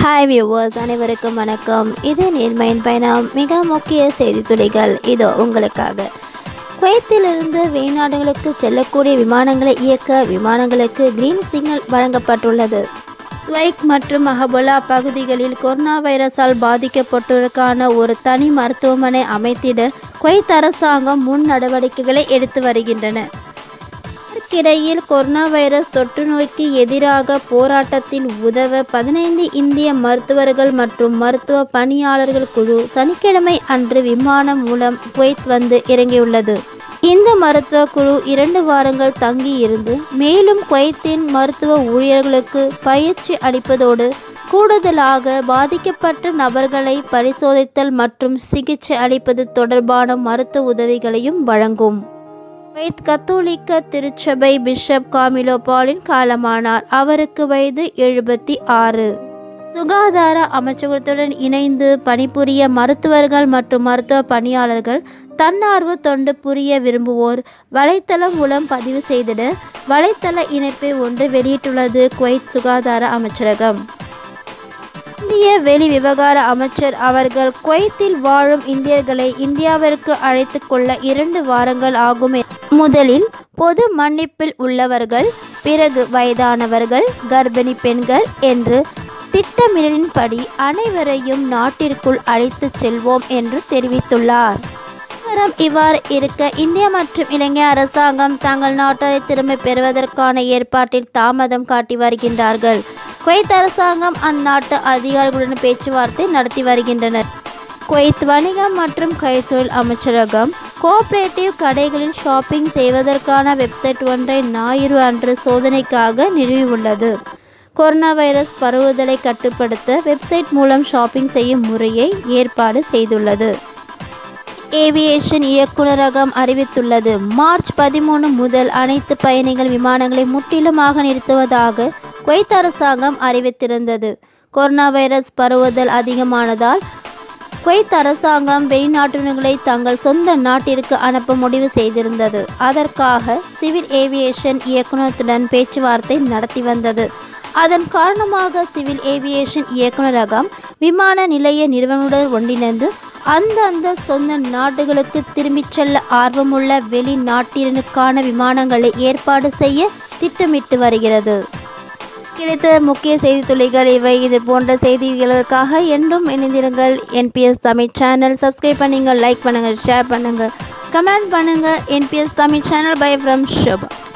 hi viewers அனைவருக்கும் வணக்கம் இது நேர்மையின் பயணம் மிக முக்கிய செய்தி துளிகள் இதோ உங்களுக்காக குவைத்திலிருந்து வெளிநாடுகளுக்கு செல்லக்கூடிய விமானங்களை இயக்க விமானங்களுக்கு கிரீன் சிக்னல் வழங்கப்பட்டுள்ளது ஸ்வைக் மற்றும் அஹபுல்லா பகுதிகளில் கொரோனா வைரஸால் பாதிக்கப்பட்டோருக்கான ஒரு தனி மருத்துவமனை அமைத்திட குவைத் அரசாங்கம் முன் நடவடிக்கைகளை எடுத்து வருகின்றன இதற்கிடையில் கொரோனா வைரஸ் தொற்று நோய்க்கு எதிராக போராட்டத்தில் உதவ பதினைந்து இந்திய மருத்துவர்கள் மற்றும் மருத்துவ பணியாளர்கள் குழு சனிக்கிழமை அன்று விமானம் மூலம் குவைத் வந்து இறங்கியுள்ளது இந்த மருத்துவ குழு இரண்டு வாரங்கள் தங்கி இருந்து மேலும் குவைத்தின் மருத்துவ ஊழியர்களுக்கு பயிற்சி அளிப்பதோடு கூடுதலாக பாதிக்கப்பட்ட நபர்களை பரிசோதித்தல் மற்றும் சிகிச்சை அளிப்பது தொடர்பான மருத்துவ உதவிகளையும் வழங்கும் குவைத் கத்தோலிக்க திருச்சபை பிஷப் காமிலோ பாலின் காலமானார் அவருக்கு வயது எழுபத்தி ஆறு சுகாதார அமைச்சகத்துடன் இணைந்து பணிபுரிய மருத்துவர்கள் மற்றும் மருத்துவ பணியாளர்கள் தன்னார்வ தொண்டு புரிய விரும்புவோர் வலைத்தளம் மூலம் பதிவு செய்திட வலைத்தள இணைப்பை ஒன்று வெளியிட்டுள்ளது குவைத் சுகாதார அமைச்சரகம் இந்திய வெளி விவகார அமைச்சர் அவர்கள் குவைத்தில் வாழும் இந்தியர்களை இந்தியாவிற்கு அழைத்து கொள்ள இரண்டு வாரங்கள் ஆகும் முதலில் பொது மன்னிப்பில் உள்ளவர்கள் பிறகு வயதானவர்கள் கர்ப்பிணி பெண்கள் என்று திட்டமிடலின்படி அனைவரையும் நாட்டிற்குள் அழைத்துச் செல்வோம் என்று தெரிவித்துள்ளார் நிலவரம் இவ்வாறு இருக்க இந்திய மற்றும் இலங்கை அரசாங்கம் தங்கள் நாட்டை திரும்ப பெறுவதற்கான ஏற்பாட்டில் தாமதம் காட்டி வருகின்றார்கள் குவைத் அரசாங்கம் அந்நாட்டு அதிகாரிகளுடன் பேச்சுவார்த்தை நடத்தி வருகின்றனர் குவைத் வணிகம் மற்றும் கைத்தொழில் அமைச்சரகம் கோஆபரேட்டிவ் கடைகளில் ஷாப்பிங் செய்வதற்கான வெப்சைட் ஒன்றை ஞாயிறு அன்று சோதனைக்காக நிறுவியுள்ளது கொரோனா வைரஸ் பரவுதலை கட்டுப்படுத்த வெப்சைட் மூலம் ஷாப்பிங் செய்யும் முறையை ஏற்பாடு செய்துள்ளது ஏவியேஷன் இயக்குநரகம் அறிவித்துள்ளது மார்ச் பதிமூணு முதல் அனைத்து பயணிகள் விமானங்களை முற்றிலுமாக நிறுத்துவதாக குவைத் அரசாங்கம் அறிவித்திருந்தது கொரோனா வைரஸ் பரவுதல் அதிகமானதால் குவைத் அரசாங்கம் வெளிநாட்டினர்களை தங்கள் சொந்த நாட்டிற்கு அனுப்ப முடிவு செய்திருந்தது அதற்காக சிவில் ஏவியேஷன் இயக்குநரத்துடன் பேச்சுவார்த்தை நடத்தி வந்தது அதன் காரணமாக சிவில் ஏவியேஷன் இயக்குநரகம் விமான நிலைய நிறுவனங்களுடன் ஒன்றிணைந்து அந்தந்த சொந்த நாடுகளுக்கு திரும்பிச் செல்ல ஆர்வமுள்ள வெளிநாட்டினருக்கான விமானங்களை ஏற்பாடு செய்ய திட்டமிட்டு வருகிறது கிடைத்த முக்கிய செய்தி துளிகள் இவை இது போன்ற செய்திகளுக்காக என்றும் இணைந்திருங்கள் என்பிஎஸ் தமிழ் சேனல் சப்ஸ்கிரைப் பண்ணுங்கள் லைக் பண்ணுங்கள் ஷேர் பண்ணுங்கள் கமெண்ட் பண்ணுங்கள் NBS Tamil channel bye from Shobha